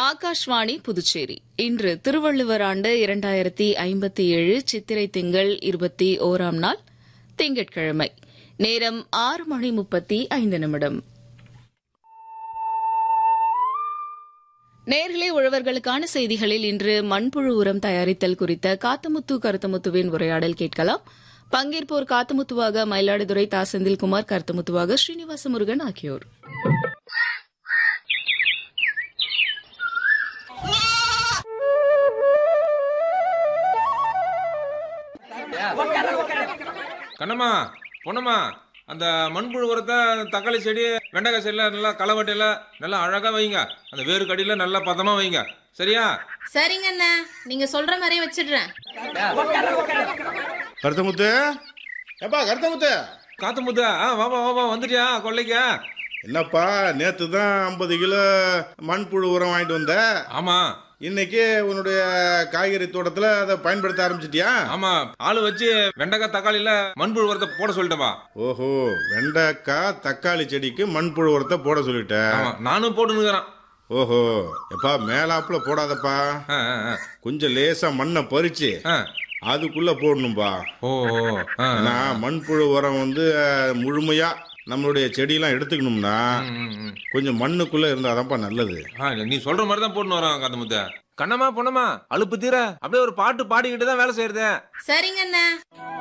ஆகாஷ்வாணி புதுச்சேரி இன்று திருவள்ளுவர் ஆண்டு இரண்டாயிரத்தி ஐம்பத்தி ஏழு சித்திரை திங்கள் இருபத்தி ஓராம் நாள் திங்கட்கிழமை நேரம் ஆறு மணி முப்பத்தி ஐந்து நிமிடம் நேர்களே உழவர்களுக்கான செய்திகளில் இன்று மண்புழு உரம் தயாரித்தல் குறித்த காத்தமுத்து கருத்தமுத்துவின் உரையாடல் கேட்கலாம் பங்கேற்போர் காத்தமுத்துவாக மயிலாடுதுறை தா செந்தில்குமார் கருத்தமுத்துவாக ஸ்ரீனிவாச முருகன் ஆகியோர் கண்ணம்மா பொண்ணம்மா அந்த மண்புழு உரத்தை தக்காளி செடி வெண்டைக்காய் செடியில் நல்லா களவட்டையில் நல்லா அழகாக வைங்க அந்த வேறு கடியில் நல்லா பதமாக வைங்க சரியா சரிங்க அண்ணா நீங்க சொல்ற மாதிரியே வச்சிடுறேன் கருத்தமுத்து ஏப்பா கருத்தமுத்து காத்து முத்தா ஆ வாப்பா வாப்பா வந்துட்டியா கொள்ளைக்கா என்னப்பா நேத்து தான் ஐம்பது கிலோ மண்புழு உரம் வாங்கிட்டு வந்த ஆமாம் இன்னைக்கு உன்னுடைய காய்கறி தோட்டத்துல அதை பயன்படுத்த ஆரம்பிச்சிட்டியா ஆமாம் ஆள் வச்சு வெண்டைக்காய் தக்காளியில் மண்புழு உரத்தை போட சொல்லிட்டேப்பா ஓஹோ வெண்டைக்காய் தக்காளி செடிக்கு மண்புழு உரத்தை போட சொல்லிட்ட ஆமாம் நானும் போட்டுனுக்குறேன் ஓஹோ எப்பா மேலாப்புல போடாதப்பா ஆ ஆ, ஆ. கொஞ்சம் லேசா மண்ணை பறிச்சு ஆ அதுக்குள்ள போடணும்பா ஓ ஓ ஆ ஏன்னா மண்புழு உரம் வந்து அஹ், முழுமையா நம்மளுடைய செடியெல்லாம் எடுத்துக்கணும்னா ம், ம், ம். கொஞ்சம் மண்ணுக்குள்ள இருந்தாதான்ப்பா நல்லது ஆ, நீ சொல்ற மாதிரி தான் போட்டுன்னு வரோம் காத்து முத்த கண்ணம்மா பொண்ணம்மா அலுப்பு தீர அப்படியே ஒரு பாட்டு பாடிக்கிட்டு தான் வேலை செய்யறது சரிங்க அண்ணா